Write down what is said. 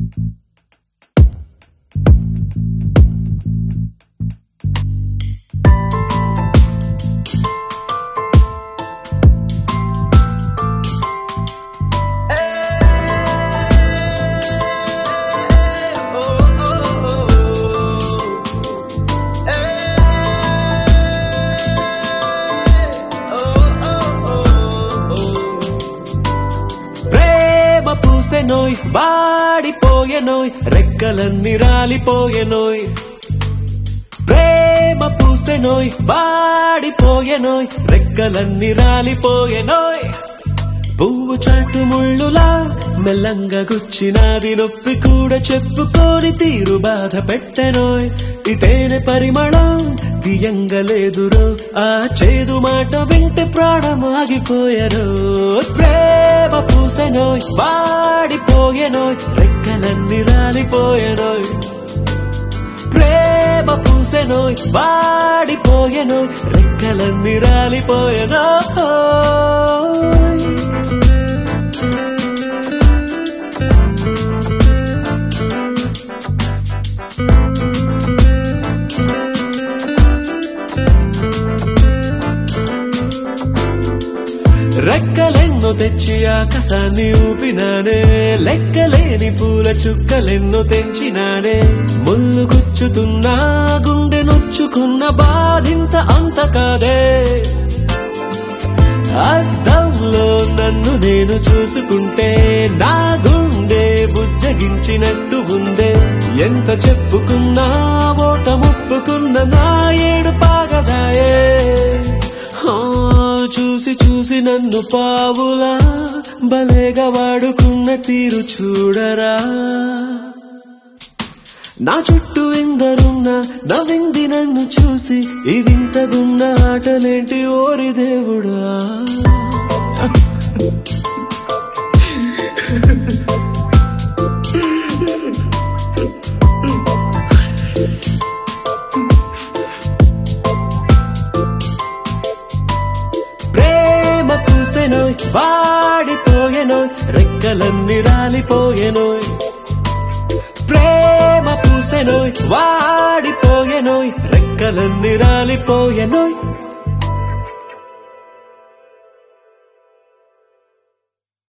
ప్రేమ పూసెనోయ్ వాడిపోయెనోయ్ రెక్కలన్నీ రాలిపోయెనోయ్ ప్రేమ పూసెనోయ్ వాడిపోయెనోయ్ రెక్కలన్నీ రాలిపోయెనోయ్ పువ్వు చాటు ముళ్ళులా మెల్లంగా గుచ్చినాది నొప్పి కూడా చెప్పుకోని తీరు బాధ పెట్టెనోయ్ ఇతేనె పరిమళం తీయంగా లేదురో ఆ చేదు మాట వింటే ప్రాణం ఆగిపోయరో ప్రేమ పూసెనోయ్ వాడిపోయెనోయ్ రెక్కలన్నీ రాలిపోయెనోయ్ ప్రేమ పూసెనోయ్ వాడిపోయెనోయ్ రెక్కలన్నీ రాలిపోయెనోయ్ రెక్కలెన్నో తెచ్చి ఆకాశాన్ని ఊపినానే లెక్కలేని పూల చుక్కలెన్నో తెంచినానే ముళ్ళు గుచ్చుతున్నా గుండె నొచ్చుకున్న బాధింత అంత కాదే అద్దంలో నన్ను నేను చూసుకుంటే నా గుండె బుజ్జగించినట్టు ఉందే ఎంత చెప్పుకున్నా ఓట ముప్పుకున్న నా ఏడు పాగదాయే ఆ, చూసి చూసి నన్ను పావులా భలేగా వాడుకున్న తీరు చూడరా నా చుట్టూ ఎందరున్నా నవ్వింది నన్ను చూసి ఇదింతగున్న ఆటలేంటి ఓరి దేవుడా ప్రేమ పూసెనోయ్ వాడిపోయెనోయ్ రెక్కలన్నీ రాలిపోయెనోయ్ ప్రేమ పూసెనోయ్ వాడిపోయెనోయ్ రెక్కలన్నీ రాలిపోయెనోయ్